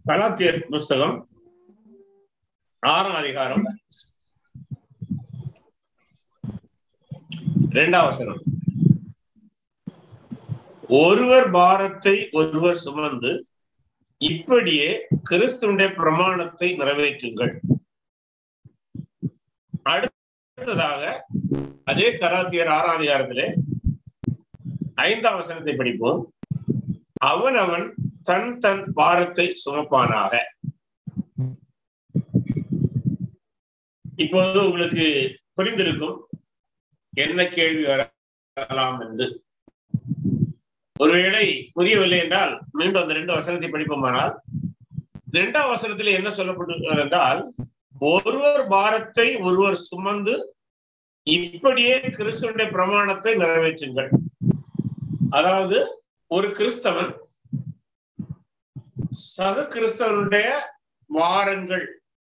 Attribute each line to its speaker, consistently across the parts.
Speaker 1: கலாத்தியர் புஸ்தகம் ஆறாம் அதிகாரம் இரண்டாம் வசனம் ஒருவர் பாரத்தை ஒருவர் சுமந்து இப்படியே கிறிஸ்துடைய பிரமாணத்தை நிறைவேற்றுங்கள் அடுத்ததாக அதே கலாத்தியர் ஆறாம் அதிகாரத்திலே ஐந்தாம் வசனத்தை படிப்போம் அவன் அவன் தன் தன் பாரத்தை சுமப்பானாக இப்போது உங்களுக்கு புரிந்திருக்கும் என்ன கேள்வி வரலாம் என்று ஒருவேளை புரியவில்லை என்றால் மீண்டும் அந்த ரெண்டு வசனத்தை படிப்போமானால் இரண்டாம் வசனத்தில் என்ன சொல்லப்பட்டு என்றால் ஒருவர் பாரத்தை ஒருவர் சுமந்து இப்படியே கிறிஸ்துவனுடைய பிரமாணத்தை நிறைவேற்றுங்கள் அதாவது ஒரு கிறிஸ்தவன் சக கிறிஸ்தவனுடைய வாரங்கள்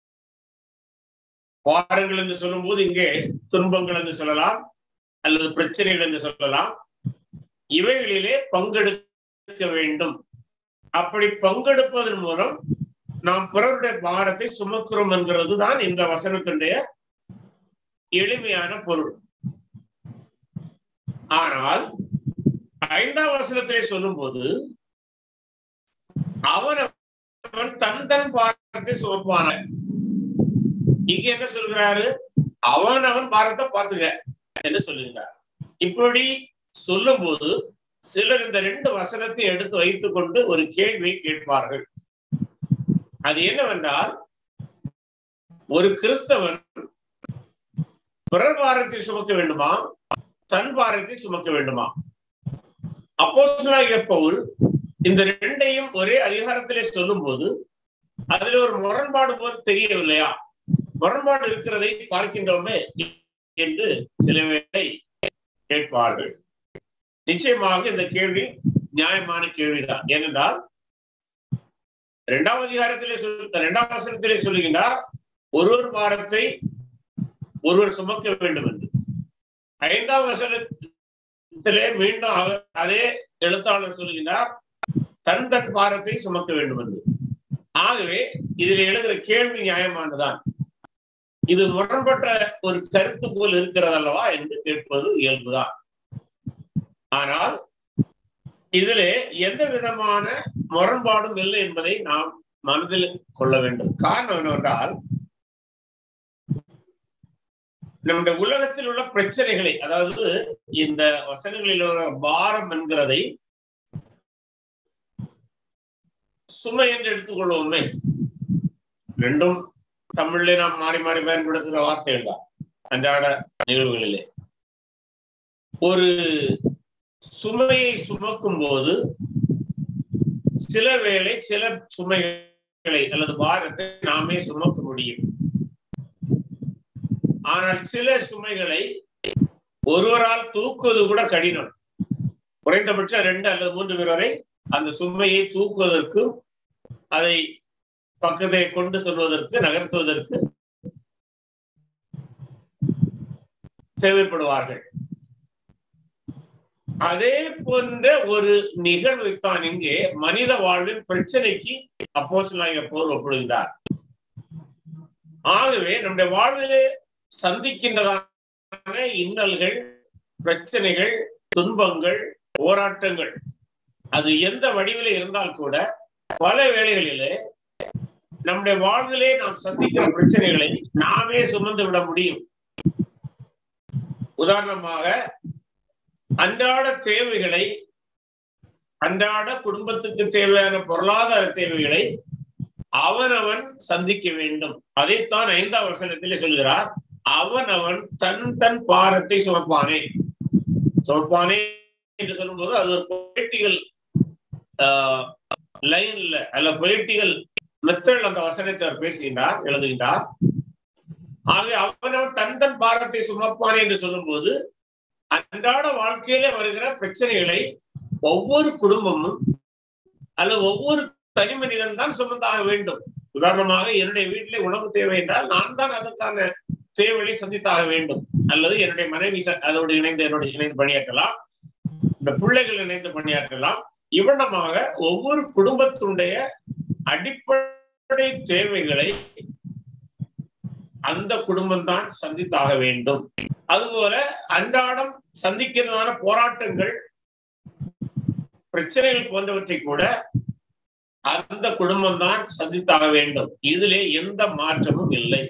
Speaker 1: வாரங்கள் என்று சொல்லும் போது இங்கே துன்பங்கள் என்று சொல்லலாம் அல்லது பிரச்சனைகள் என்று சொல்லலாம் இவைகளிலே பங்கெடுக்க வேண்டும் அப்படி பங்கெடுப்பதன் மூலம் நாம் பிறருடைய பாரத்தை சுமக்கிறோம் என்கிறது தான் இந்த வசனத்தினுடைய எளிமையான பொருள் ஆனால் ஐந்தாம் வசனத்திலே சொல்லும் போது அவன் அவன் தன் தன் பாரத்தை சுமப்பான இங்க என்ன சொல்கிறாரு அவன் அவன் பாரத்தை பார்த்துக்க என்று சொல்லுகிறார் இப்படி சொல்லும் போது சிலர் இந்த ரெண்டு வசனத்தை எடுத்து வைத்துக் கொண்டு ஒரு கேள்வியை கேட்பார்கள் அது என்னவென்றால் ஒரு கிறிஸ்தவன் பிறர் பாரத்தை சுமக்க வேண்டுமா தன் பாரத்தை சுமக்க வேண்டுமா அப்போ பவுல் இந்த ரெண்டையும் ஒரே அதிகாரத்திலே சொல்லும் போது அதுல ஒரு முரண்பாடு போல் தெரியவில்லையா முரண்பாடு இருக்கிறதை பார்க்கின்றோமே என்று சில வேளை கேட்பார்கள் நிச்சயமாக இந்த கேள்வி நியாயமான கேள்விதான் ஏனென்றால் இரண்டாம் அதிகாரத்திலே சொல் இரண்டாம் வசனத்திலே சொல்லுகின்றார் ஒருவர் பாரத்தை ஒருவர் சுமக்க வேண்டும் என்று ஐந்தாம் வசனத்திலே மீண்டும் அதே எழுத்தாளர் சொல்லுகின்றார் தன் தன் பாரத்தை சுமக்க வேண்டும் என்று ஆகவே இதில் எழுதுகிற கேள்வி நியாயமானதான் இது முரண்பட்ட ஒரு கருத்து போல் இருக்கிறது அல்லவா என்று கேட்பது இயல்புதான் ஆனால் இதிலே எந்த விதமான முரண்பாடும் இல்லை என்பதை நாம் மனதில் கொள்ள வேண்டும் காரணம் என்னவென்றால் நம்முடைய உலகத்தில் உள்ள பிரச்சனைகளை அதாவது இந்த வசனங்களில் உள்ள பாரம் என்கிறதை சுமை என்று எடுத்துக்கொள்வோமே ரெண்டும் தமிழ்ல நாம் மாறி மாறி பயன்படுத்துகிற வார்த்தைகள் தான் அன்றாட நிகழ்வுகளிலே ஒரு சுமையை சுமக்கும் போது சில வேளை சில சுமைகளை அல்லது பாரத்தை நாமே சுமக்க முடியும் ஆனால் சில சுமைகளை ஒருவரால் தூக்குவது கூட கடினம் குறைந்தபட்சம் ரெண்டு அல்லது மூன்று பேர் வரை அந்த சுமையை தூக்குவதற்கு அதை பக்கத்தை கொண்டு செல்வதற்கு நகர்த்துவதற்கு தேவைப்படுவார்கள் அதே போன்ற ஒரு நிகழ்வைத்தான் இங்கே மனித வாழ்வின் பிரச்சனைக்கு அப்போசலாக போர் ஒப்பிடுகிறார் ஆகவே நம்முடைய வாழ்விலே சந்திக்கின்றதான இன்னல்கள் பிரச்சனைகள் துன்பங்கள் போராட்டங்கள் அது எந்த வடிவில இருந்தால் கூட பல வேளைகளிலே நம்முடைய வாழ்விலே நாம் சந்திக்கிற பிரச்சனைகளை நாமே சுமந்து விட முடியும் உதாரணமாக அன்றாட தேவைகளை அன்றாட குடும்பத்துக்கு தேவையான பொருளாதார தேவைகளை அவனவன் சந்திக்க வேண்டும் அதைத்தான் ஐந்தாம் வசனத்திலே சொல்கிறார் அவன் அவன் தன் தன் பாரத்தை சுமப்பானே சுமப்பானே என்று சொல்லும்போது அது ஒரு பொலிட்டிக்கல் லைன்ல அல்ல பொலிட்டிக்கல் மெத்தட் அந்த வசனத்தை அவர் பேசுகின்றார் எழுதுகின்றார் ஆகவே அவனவன் தன் தன் பாரத்தை சுமப்பானே என்று சொல்லும்போது அன்றாட வாழ்க்கையில வருகிற பிரச்சனைகளை ஒவ்வொரு குடும்பமும் அல்லது ஒவ்வொரு தனி மனிதன் தான் சுமந்தாக வேண்டும் உதாரணமாக என்னுடைய வீட்டிலே உணவு தேவை என்றால் நான் தான் அதற்கான தேவையை சந்தித்தாக வேண்டும் அல்லது என்னுடைய மனைவி அதோடு இணைந்து என்னோட இணைந்து பணியாற்றலாம் இந்த பிள்ளைகள் இணைந்து பணியாற்றலாம் இவ்வளமாக ஒவ்வொரு குடும்பத்தினுடைய அடிப்படை தேவைகளை அந்த குடும்பம் தான் சந்தித்தாக வேண்டும் அதுபோல அன்றாடம் சந்திக்கிறதான போராட்டங்கள் பிரச்சனைகள் போன்றவற்றை கூட அந்த குடும்பம் தான் சந்தித்தாக வேண்டும் இதிலே எந்த மாற்றமும் இல்லை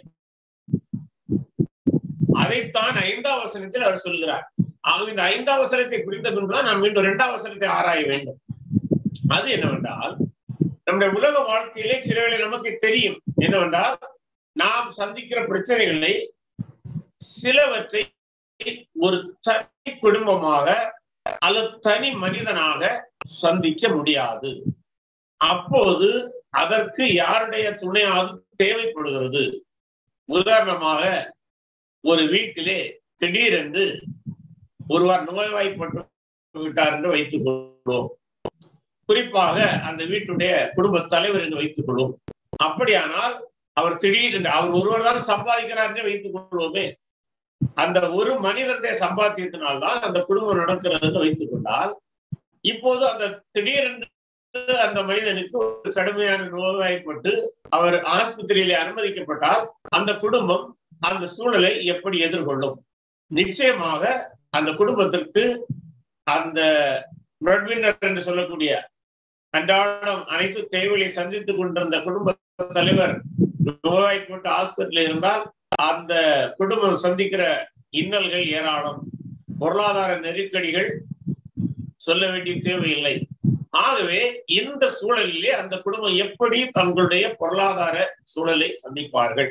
Speaker 1: அதைத்தான் ஐந்தாம் வசனத்தில் அவர் சொல்கிறார் ஆகவே இந்த ஐந்தாம் வசனத்தை புரிந்த பின்புதான் நாம் மீண்டும் இரண்டாம் வசனத்தை ஆராய வேண்டும் அது என்னவென்றால் நம்முடைய உலக வாழ்க்கையிலே சிலவேளை நமக்கு தெரியும் என்னவென்றால் நாம் சந்திக்கிற பிரச்சனைகளை சிலவற்றை ஒரு தனி குடும்பமாக அல்லது தனி மனிதனாக சந்திக்க முடியாது அப்போது அதற்கு யாருடைய துணையாவது தேவைப்படுகிறது உதாரணமாக ஒரு வீட்டிலே திடீரென்று ஒருவர் நோய்வாய்ப்பட்டு விட்டார் என்று வைத்துக் கொள்வோம் குறிப்பாக அந்த வீட்டுடைய குடும்ப தலைவர் என்று வைத்துக் கொள்வோம் அப்படியானால் அவர் திடீரென்று அவர் ஒருவர் தான் சம்பாதிக்கிறார் என்று வைத்துக் கொள்வோமே அந்த ஒரு மனிதனுடைய சம்பாத்தியத்தினால்தான் அந்த குடும்பம் நடக்கிறது என்று வைத்துக் கொண்டால் இப்போது அந்த திடீரென்று அந்த மனிதனுக்கு ஒரு கடுமையான நோய்வாய்ப்பட்டு அவர் ஆஸ்பத்திரியிலே அனுமதிக்கப்பட்டால் அந்த குடும்பம் அந்த சூழலை எப்படி எதிர்கொள்ளும் நிச்சயமாக அந்த குடும்பத்திற்கு அந்த பிரெட்வின்னர் என்று சொல்லக்கூடிய அன்றாடம் அனைத்து தேவைகளை சந்தித்துக் கொண்டிருந்த குடும்ப தலைவர் நோய்வாய்ப்பட்டு ஆஸ்பத்திரியில் இருந்தால் அந்த குடும்பம் சந்திக்கிற இன்னல்கள் ஏராளம் பொருளாதார நெருக்கடிகள் சொல்ல வேண்டிய தேவையில்லை ஆகவே இந்த சூழலிலே அந்த குடும்பம் எப்படி தங்களுடைய பொருளாதார சூழலை சந்திப்பார்கள்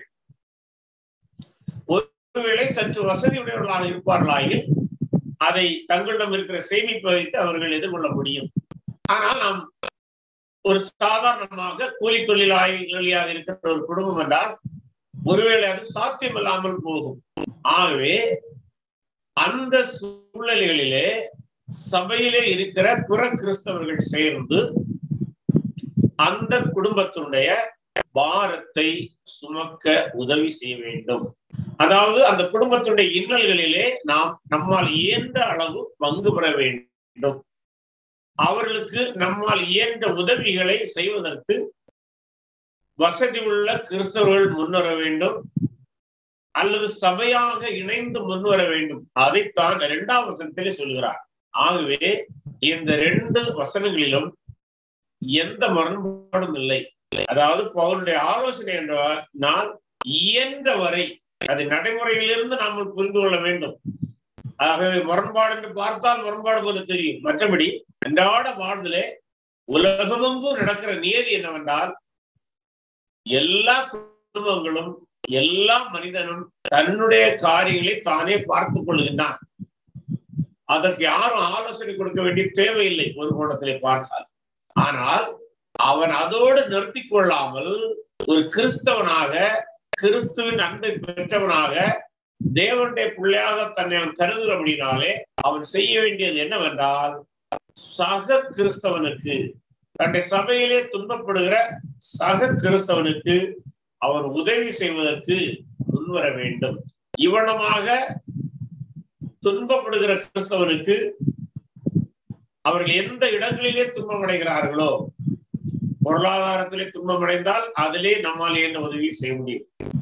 Speaker 1: ஒருவேளை சற்று வசதியுடையவர்களாக இருப்பார்களாயில் அதை தங்களிடம் இருக்கிற சேமிப்பை வைத்து அவர்கள் எதிர்கொள்ள முடியும் ஆனால் நாம் ஒரு சாதாரணமாக கூலி தொழிலாளியாக இருக்கிற ஒரு குடும்பம் என்றால் ஒருவேளை அது சாத்தியமில்லாமல் போகும் ஆகவே அந்த சூழ்நிலைகளிலே சபையிலே இருக்கிற பிற கிறிஸ்தவர்கள் சேர்ந்து அந்த குடும்பத்தினுடைய பாரத்தை சுமக்க உதவி செய்ய வேண்டும் அதாவது அந்த குடும்பத்துடைய இன்னல்களிலே நாம் நம்மால் இயன்ற அளவு பங்கு பெற வேண்டும் அவர்களுக்கு நம்மால் இயன்ற உதவிகளை செய்வதற்கு வசதி உள்ள கிறிஸ்தவர்கள் முன்வர வேண்டும் அல்லது சபையாக இணைந்து முன்வர வேண்டும் அதைத்தான் இரண்டாம் வசனத்திலே சொல்கிறார் ஆகவே இந்த ரெண்டு வசனங்களிலும் எந்த முரண்பாடும் இல்லை அதாவது பவுனுடைய ஆலோசனை என்றால் நான் இயன்ற வரை அது நடைமுறையிலிருந்து நாம் புரிந்து கொள்ள வேண்டும் ஆகவே முரண்பாடு என்று பார்த்தால் முரண்பாடு போல தெரியும் மற்றபடி அன்றாட வாழ்விலே உலகமெங்கும் நடக்கிற நியதி என்னவென்றால் எல்லா குடும்பங்களும் எல்லா மனிதனும் தன்னுடைய காரியங்களை தானே பார்த்துக் கொள்கின்றான் அதற்கு யாரும் ஆலோசனை கொடுக்க வேண்டிய தேவையில்லை ஒரு கோணத்திலே பார்த்தால் ஆனால் அவன் அதோடு நிறுத்தி கொள்ளாமல் ஒரு கிறிஸ்தவனாக கிறிஸ்துவின் அன்பை பெற்றவனாக தேவனுடைய பிள்ளையாக தன்னை அவன் கருதுகிறபடினாலே அவன் செய்ய வேண்டியது என்னவென்றால் சக கிறிஸ்தவனுக்கு தன்னுடைய சபையிலே துன்பப்படுகிற சக கிறிஸ்தவனுக்கு அவன் உதவி செய்வதற்கு முன்வர வேண்டும் இவனமாக துன்பப்படுகிற கிறிஸ்தவனுக்கு அவர்கள் எந்த இடங்களிலே துன்பம் அடைகிறார்களோ பொருளாதாரத்திலே துன்பம் அடைந்தால் அதிலே நம்மால் என்ன உதவி செய்ய முடியும்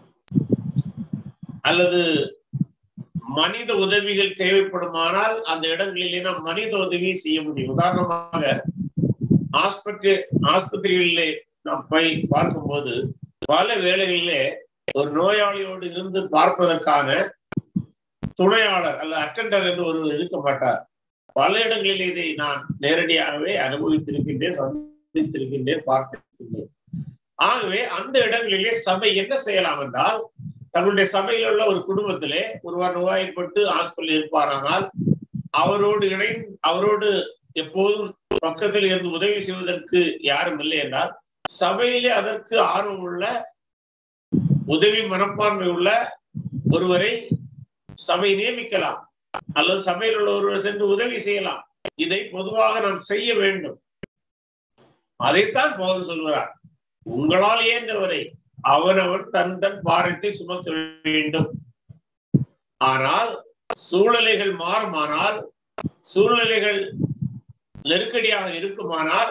Speaker 1: அல்லது மனித உதவிகள் தேவைப்படுமானால் அந்த இடங்களிலே நாம் மனித உதவி செய்ய முடியும் உதாரணமாக ஆஸ்பத்திரி ஆஸ்பத்திரிகளிலே நாம் போய் பார்க்கும்போது பல வேளைகளிலே ஒரு நோயாளியோடு இருந்து பார்ப்பதற்கான துணையாளர் அல்ல அட்டண்டர் என்று ஒருவர் இருக்க மாட்டார் பல இடங்களில் இதை நான் நேரடியாகவே அனுபவித்திருக்கின்றேன் சந்தித்திருக்கின்றேன் பார்த்திருக்கின்றேன் ஆகவே அந்த இடங்களிலே சபை என்ன செய்யலாம் என்றால் தங்களுடைய சபையில் உள்ள ஒரு குடும்பத்திலே ஒருவர் நோய்பட்டு ஹாஸ்பிட்டல் இருப்பாரானால் அவரோடு இணை அவரோடு எப்போதும் பக்கத்தில் இருந்து உதவி செய்வதற்கு யாரும் இல்லை என்றால் சபையிலே அதற்கு ஆர்வம் உள்ள உதவி மனப்பான்மை உள்ள ஒருவரை சபை நியமிக்கலாம் அல்லது சபையில் உள்ள ஒருவர் சென்று உதவி செய்யலாம் இதை பொதுவாக நாம் செய்ய வேண்டும் அதைத்தான் பவுல் சொல்கிறார் உங்களால் இயன்றவரை அவனவன் தன் தன் பாரத்தை சுமக்க வேண்டும் ஆனால் சூழ்நிலைகள் மாறுமானால் சூழ்நிலைகள் நெருக்கடியாக இருக்குமானால்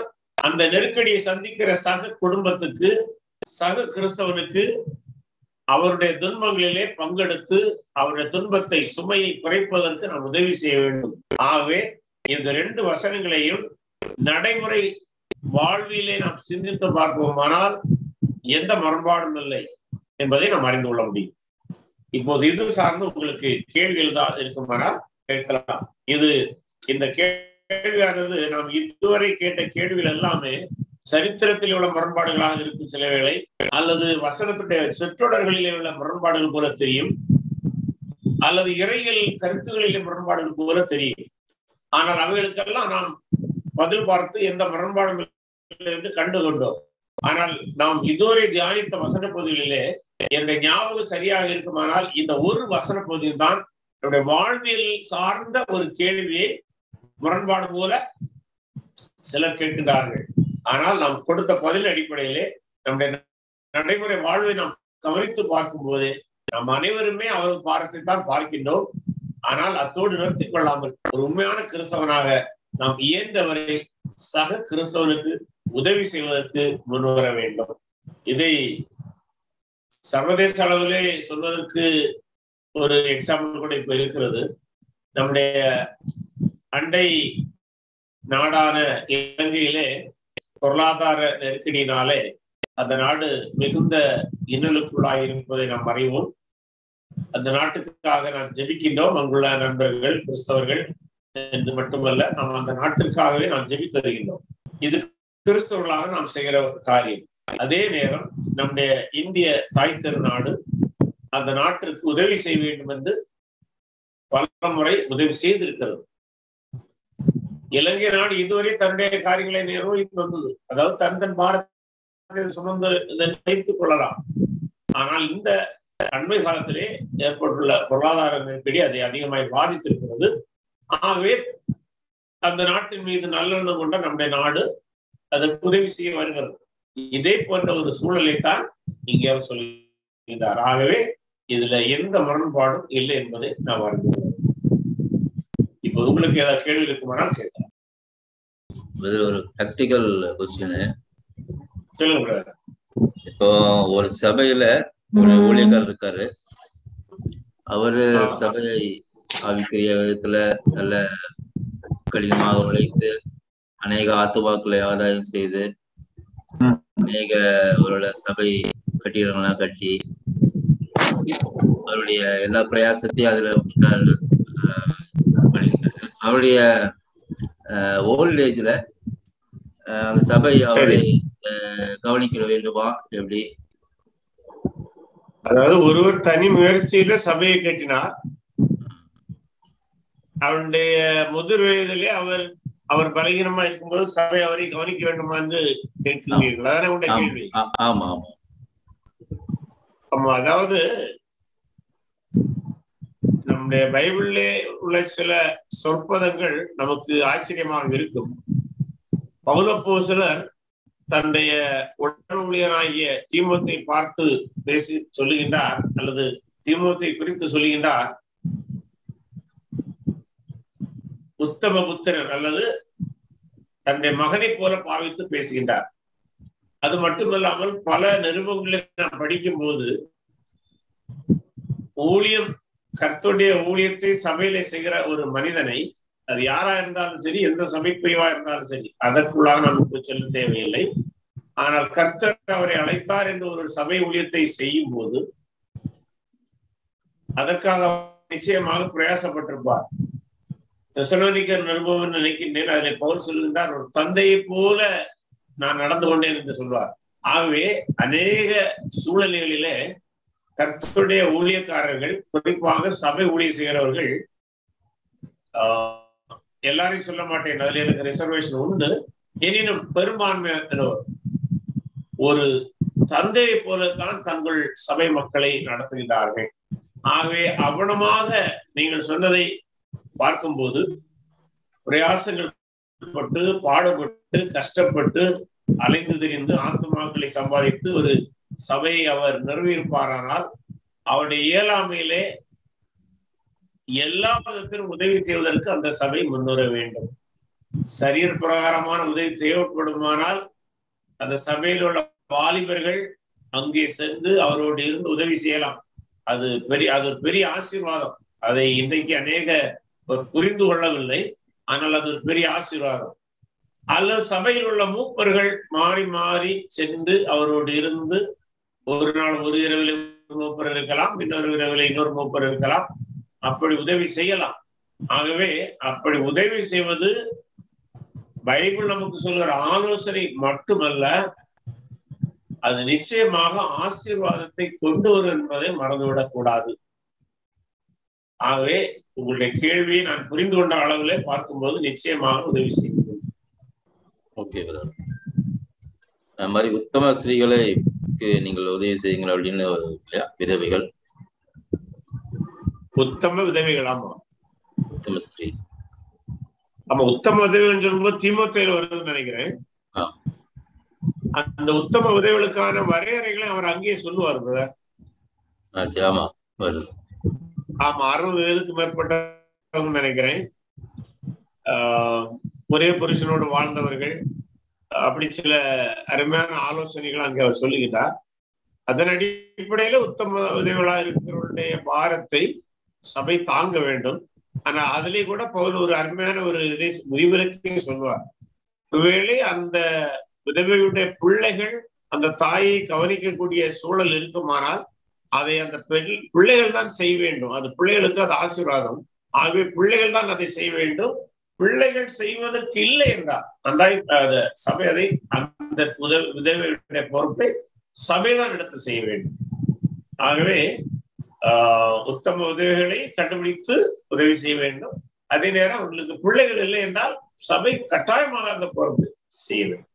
Speaker 1: அந்த நெருக்கடியை சந்திக்கிற சக குடும்பத்துக்கு சக கிறிஸ்தவனுக்கு அவருடைய துன்பங்களிலே பங்கெடுத்து அவருடைய துன்பத்தை சுமையை குறைப்பதற்கு நாம் உதவி செய்ய வேண்டும் ஆகவே இந்த ரெண்டு வசனங்களையும் நடைமுறை வாழ்விலே நாம் சிந்தித்து பார்ப்போமானால் எந்த முரண்பாடும் இல்லை என்பதை நாம் அறிந்து கொள்ள முடியும் இப்போது இது சார்ந்து உங்களுக்கு கேள்விகள் தான் இருக்குமானால் கேட்கலாம் இது இந்த கேள்வியானது நாம் இதுவரை கேட்ட கேள்விகள் எல்லாமே சரித்திரத்தில் உள்ள முரண்பாடுகளாக இருக்கும் சில வேளை அல்லது வசனத்துடைய சொற்றொடர்களிலே உள்ள முரண்பாடுகள் போல தெரியும் அல்லது இறையில் கருத்துகளிலே முரண்பாடுகள் போல தெரியும் ஆனால் அவைகளுக்கெல்லாம் நாம் பதில் பார்த்து எந்த முரண்பாடும் இல்லை என்று கண்டு கொண்டோம் ஆனால் நாம் இதுவரை தியானித்த வசன பகுதிகளிலே என்னுடைய ஞாபகம் சரியாக இருக்குமானால் இந்த ஒரு வசன பகுதியில் தான் என்னுடைய வாழ்வியல் சார்ந்த ஒரு கேள்வியை முரண்பாடு போல சிலர் கேட்கின்றார்கள் ஆனால் நாம் கொடுத்த பதில் அடிப்படையிலே நம்முடைய நடைமுறை வாழ்வை நாம் கவனித்து பார்க்கும் போது நாம் அனைவருமே அவரது பாரத்தை தான் பார்க்கின்றோம் ஆனால் அத்தோடு நிறுத்திக் கொள்ளாமல் ஒரு உண்மையான கிறிஸ்தவனாக நாம் இயன்றவரை சக கிறிஸ்தவனுக்கு உதவி செய்வதற்கு முன்வர வேண்டும் இதை சர்வதேச அளவிலே சொல்வதற்கு ஒரு எக்ஸாம்பிள் கூட இப்ப இருக்கிறது நம்முடைய அண்டை நாடான இலங்கையிலே பொருளாதார நெருக்கடியினாலே அந்த நாடு மிகுந்த இன்னலுக்குள்ளாய் இருப்பதை நாம் அறிவோம் அந்த நாட்டுக்காக நாம் ஜெபிக்கின்றோம் அங்குள்ள நண்பர்கள் கிறிஸ்தவர்கள் என்று மட்டுமல்ல நாம் அந்த நாட்டிற்காகவே நாம் ஜெபித்து வருகின்றோம் இது கிறிஸ்தவர்களாக நாம் செய்கிற ஒரு காரியம் அதே நேரம் நம்முடைய இந்திய தாய் திருநாடு அந்த நாட்டிற்கு உதவி செய்ய வேண்டும் என்று பல முறை உதவி செய்திருக்கிறது இலங்கை நாடு இதுவரை தன்னுடைய காரியங்களை நிர்வகித்து வந்தது அதாவது தன் தன் பாரத்தை சுமந்து வைத்துக் கொள்ளலாம் ஆனால் இந்த அண்மை காலத்திலே ஏற்பட்டுள்ள பொருளாதார நெருக்கடி அதை அதிகமாய் பாதித்திருக்கிறது ஆகவே அந்த நாட்டின் மீது நல்லெண்ணம் கொண்ட நம்முடைய நாடு அதற்கு உதவி செய்ய வருகிறது இதே போன்ற ஒரு சூழலை தான் இங்கே அவர் சொல்லுகின்றார் ஆகவே இதுல எந்த முரண்பாடும் இல்லை என்பதை நாம் அறிந்து இப்போ உங்களுக்கு ஏதாவது கேள்வி இருக்குமானால் கேட்கலாம்
Speaker 2: இதுல ஒரு ப்ராக்டிக்கல் கொஸ்டின்
Speaker 1: சொல்லுங்க brother.
Speaker 2: இப்போ ஒரு சபையில ஒரு ஊழியக்காரர் இருக்காரு அவரு
Speaker 1: ஆ.
Speaker 2: சபையை ஆவிக்குரிய விதத்துல நல்ல கடினமாக உழைத்து அநேக ஆத்துவாக்களை ஆதாயம் செய்து
Speaker 3: ம்.
Speaker 2: அநேக அவரோட சபை கட்டிடங்கள்லாம் கட்டி அவருடைய எல்லா பிரயாசத்தையும் அதுல விட்டாரு. ஆஹ் பண்ணியிருக்காரு. அவருடைய ஓல்ட் ஏஜ்ல அந்த சபை அவரை ஆஹ் கவனிக்க வேண்டுமா எப்படி
Speaker 1: அதாவது ஒருவர் தனி முயற்சியில சபையை கட்டினார் அவருடைய முதிர் வயதிலே அவர் அவர் பலகீனமா இருக்கும்போது சபை அவரை கவனிக்க வேண்டுமா என்று கேட்கிறீர்கள் அதானே உங்களுடைய
Speaker 2: ஆமா
Speaker 1: கேள்வி
Speaker 2: ஆ- ஆமா ஆமா
Speaker 1: ஆமா அதாவது நம்முடைய பைபிளிலே உள்ள சில சொற்பதங்கள் நமக்கு ஆச்சரியமாக இருக்கும் பௌலப்போ சிலர் தன்னுடைய உடன் ஊழியனாகிய தீமோத்தை பார்த்து பேசி சொல்லுகின்றார் அல்லது தீமோத்தை குறித்து சொல்லுகின்றார் உத்தம புத்திரன் அல்லது தன்னுடைய மகனை போல பாவித்து பேசுகின்றார் அது மட்டுமல்லாமல் பல நிருபங்களை நாம் படிக்கும் போது ஊழியம் கர்த்தருடைய ஊழியத்தை சபையில செய்கிற ஒரு மனிதனை அது யாரா இருந்தாலும் சரி எந்த சபை பிரிவா இருந்தாலும் சரி அதற்குள்ளாக நமக்கு சொல்ல தேவையில்லை ஆனால் கர்த்தர் அவரை அழைத்தார் என்று ஒரு சபை ஊழியத்தை செய்யும் போது அதற்காக அவர் நிச்சயமாக பிரயாசப்பட்டிருப்பார் தெசலோனிக்கர் நிருபம் நினைக்கின்றேன் அதில் பவுல் சொல்லுகின்றார் ஒரு தந்தையை போல நான் நடந்து கொண்டேன் என்று சொல்வார் ஆகவே அநேக சூழ்நிலைகளிலே கர்த்தருடைய ஊழியக்காரர்கள் குறிப்பாக சபை ஊழியர் செய்கிறவர்கள் ஆஹ், எல்லாரையும் சொல்ல மாட்டேன் அதுல எனக்கு ரிசர்வேஷன் உண்டு எனினும் பெரும்பான்மையினர் ஒரு தந்தையை போலத்தான் தங்கள் சபை மக்களை நடத்துகின்றார்கள் ஆகவே அவனமாக நீங்கள் சொன்னதை பார்க்கும்போது பிரயாசங்கள் பட்டு பாடுபட்டு கஷ்டப்பட்டு அலைந்து திரிந்து ஆத்துமாக்களை சம்பாதித்து ஒரு சபையை அவர் நிறுவியிருப்பாரானால் அவருடைய இயலாமையிலே எல்லா விதத்திலும் உதவி செய்வதற்கு அந்த சபை முன்வர வேண்டும் சரீர பிரகாரமான உதவி தேவைப்படுமானால் அந்த சபையில் உள்ள வாலிபர்கள் அங்கே சென்று அவரோடு இருந்து உதவி செய்யலாம் அது பெரிய அது ஒரு பெரிய ஆசீர்வாதம் அதை இன்றைக்கு அநேக புரிந்து கொள்ளவில்லை ஆனால் அது ஒரு பெரிய ஆசீர்வாதம் அல்லது சபையில் உள்ள மூப்பர்கள் மாறி மாறி சென்று அவரோடு இருந்து ஒரு நாள் ஒரு இரவில் மூப்பர் இருக்கலாம் இன்னொரு இரவில் இன்னொரு மூப்பர் இருக்கலாம் அப்படி உதவி செய்யலாம் ஆகவே அப்படி உதவி செய்வது பைபிள் நமக்கு சொல்கிற ஆலோசனை மட்டுமல்ல அது நிச்சயமாக ஆசீர்வாதத்தை கொண்டு வரும் என்பதை மறந்துவிடக் கூடாது ஆகவே உங்களுடைய கேள்வியை நான் புரிந்து கொண்ட அளவிலே பார்க்கும்போது நிச்சயமாக உதவி செய்கிறேன்
Speaker 2: ஓகே பிரதர் அது மாதிரி உத்தம ஸ்திரீகளை நீங்கள் உதவி செய்யுங்கள் அப்படின்னு இல்லையா விதவைகள்
Speaker 1: உத்தம உதவிகள் ஆமா
Speaker 2: உத்தம ஸ்திரீ
Speaker 1: ஆமா உத்தம உதவிகள் சொல்லும்போது திமுத்தையில வருதுன்னு நினைக்கிறேன்
Speaker 2: ஆ.
Speaker 1: அந்த உத்தம உதவிகளுக்கான வரையறைகளை அவர் அங்கேயே சொல்லுவார் brother.
Speaker 2: ஆ சரி ஆமா வருது
Speaker 1: ஆமா அறுபது வயதுக்கு மேற்பட்டவங்க நினைக்கிறேன் ஆஹ் ஒரே புருஷனோடு வாழ்ந்தவர்கள் அப்படி சில அருமையான ஆலோசனைகள் அங்கே அவர் சொல்லுகிறார் அதன் அடிப்படையில உத்தம உதவிகளா இருக்கிறவருடைய பாரத்தை சபை தாங்க வேண்டும் ஆனா அதுலயே கூட பவுல் ஒரு அருமையான ஒரு இதை விதிவிலக்கே சொல்லுவார் ஒருவேளை அந்த உதவியுடைய பிள்ளைகள் அந்த தாயை கவனிக்கக்கூடிய சூழல் இருக்குமானால் அதை அந்த பெண் பிள்ளைகள் தான் செய்ய வேண்டும் அது பிள்ளைகளுக்கு அது ஆசீர்வாதம் ஆகவே பிள்ளைகள் தான் அதை செய்ய வேண்டும் பிள்ளைகள் செய்வதற்கு இல்லை என்றார் நன்றாய் அது சபை அதை அந்த உதவி உதவியுடைய பொறுப்பை சபைதான் எடுத்து செய்ய வேண்டும் ஆகவே ஆஹ் உத்தம உதவிகளை கண்டுபிடித்து உதவி செய்ய வேண்டும் அதே நேரம் உங்களுக்கு பிள்ளைகள் இல்லை என்றால் சபை கட்டாயமாக அந்த பொறுப்பை செய்ய வேண்டும்